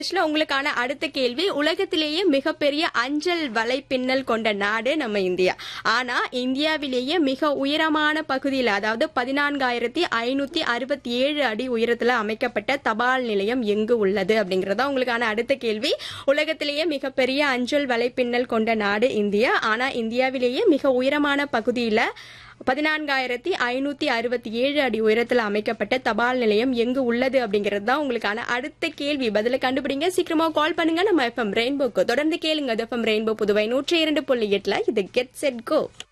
நிகழ்ச்சியில உங்களுக்கான அடுத்த கேள்வி உலகத்திலேயே மிகப்பெரிய அஞ்சல் வலைப்பின்னல் கொண்ட நாடு நம்ம இந்தியா ஆனா இந்தியாவிலேயே மிக உயரமான பகுதியில் அதாவது பதினான்காயிரத்தி ஐநூத்தி அறுபத்தி ஏழு அடி உயரத்துல அமைக்கப்பட்ட தபால் நிலையம் எங்கு உள்ளது அப்படிங்கறதா உங்களுக்கான அடுத்த கேள்வி உலகத்திலேயே மிகப்பெரிய அஞ்சல் வலைப்பின்னல் கொண்ட நாடு இந்தியா ஆனா இந்தியாவிலேயே மிக உயரமான பகுதியில பதினான்காயிரத்தி ஐநூத்தி அறுபத்தி ஏழு அடி உயரத்தில் அமைக்கப்பட்ட தபால் நிலையம் எங்கு உள்ளது அப்படிங்கிறது தான் உங்களுக்கான அடுத்த கேள்வி பதில கண்டுபிடிங்க சீக்கிரமா கால் பண்ணுங்க நம்ம எஃப்எம் ரெயின்போக்கு தொடர்ந்து கேளுங்க எஃப்எம் ரெயின்போ புதுவை நூற்றி இரண்டு புள்ளி எட்டுல இது கெட் செட் கோ